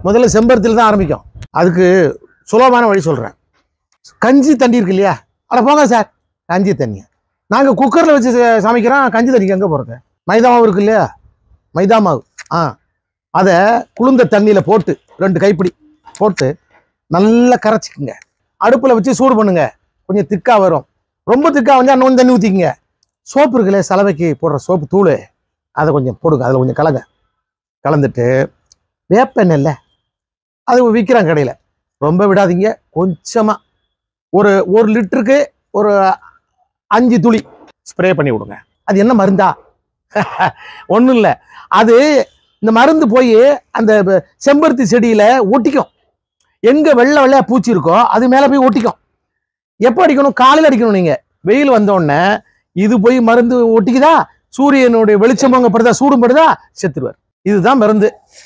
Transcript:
முதல்ல செம்பருத்தியில் தான் ஆரம்பிக்கும் அதுக்கு சுலபமான வழி சொல்கிறேன் கஞ்சி தண்ணி இருக்கு இல்லையா அட போங்க சார் கஞ்சி தண்ணி நாங்கள் குக்கரில் வச்சு ச- சமைக்கிறோம் கஞ்சி தண்ணிக்கு எங்கே போகிறது மைதா மாவு இருக்கு இல்லையா மைதா மாவு ஆ அதை குளிர்ந்த தண்ணியில் போட்டு ரெண்டு கைப்பிடி போட்டு நல்லா கரைச்சிக்குங்க அடுப்பில் வச்சு சூடு பண்ணுங்க கொஞ்சம் திக்கா வரும் ரொம்ப திக்கா வந்தால் இன்னொன்று தண்ணி ஊற்றிக்குங்க சோப்பு இருக்குல்ல சலவைக்கு போடுற சோப்பு தூள் அதை கொஞ்சம் போடுங்க அதில் கொஞ்சம் கலங்க கலந்துட்டு வேப்பெண்ணெய்ல அது விற்கிறாங்க கடையில் ரொம்ப விடாதீங்க கொஞ்சமாக ஒரு ஒரு லிட்டருக்கு ஒரு அஞ்சு துளி ஸ்ப்ரே பண்ணி விடுங்க அது என்ன மருந்தா ஒன்றும் இல்லை அது இந்த மருந்து போய் அந்த ப- செம்பருத்தி செடியில் ஒட்டிக்கும் எங்கே வெள்ளை வெள்ளையா பூச்சி இருக்கோ அது மேலே போய் ஒட்டிக்கும் எப்போ அடிக்கணும் காலையில் அடிக்கணும் நீங்கள் வெயில் வந்த உடனே இது போய் மருந்து ஒட்டிக்குதா சூரியனுடைய வெளிச்சம் அங்கே படுதா சூடும் படுதா செத்துருவார் இதுதான் மருந்து